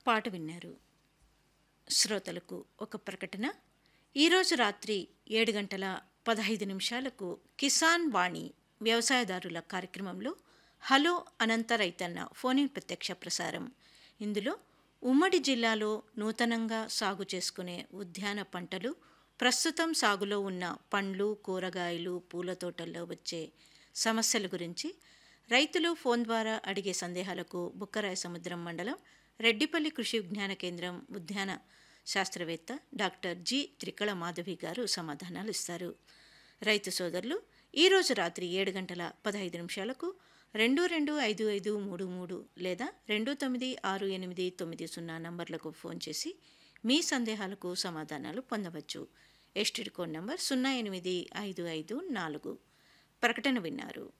పాట విన్నారు శ్రోతలకు ఒక ప్రకటన ఈరోజు రాత్రి ఏడు గంటల పదహైదు నిమిషాలకు కిసాన్ వాణి వ్యవసాయదారుల కార్యక్రమంలో హలో అనంత రైతన్న ఫోనిన్ ప్రత్యక్ష ప్రసారం ఇందులో ఉమ్మడి జిల్లాలో నూతనంగా సాగు చేసుకునే ఉద్యాన పంటలు ప్రస్తుతం సాగులో ఉన్న పండ్లు కూరగాయలు పూల తోటల్లో వచ్చే సమస్యల గురించి రైతులు ఫోన్ ద్వారా అడిగే సందేహాలకు బుక్కరాయ సముద్రం మండలం రెడ్డిపల్లి కృషి విజ్ఞాన కేంద్రం ఉద్యాన శాస్త్రవేత్త డాక్టర్ జి త్రికళ మాధవి గారు సమాధానాలు ఇస్తారు రైతు సోదరులు ఈరోజు రాత్రి ఏడు గంటల పదహైదు నిమిషాలకు రెండు రెండు ఐదు ఐదు మూడు మూడు లేదా రెండు తొమ్మిది ఆరు ఎనిమిది తొమ్మిది సున్నా నంబర్లకు ఫోన్ చేసి మీ సందేహాలకు సమాధానాలు పొందవచ్చు ఎస్టీడీ కోడ్ నంబర్ సున్నా ఎనిమిది ఐదు ఐదు నాలుగు ప్రకటన విన్నారు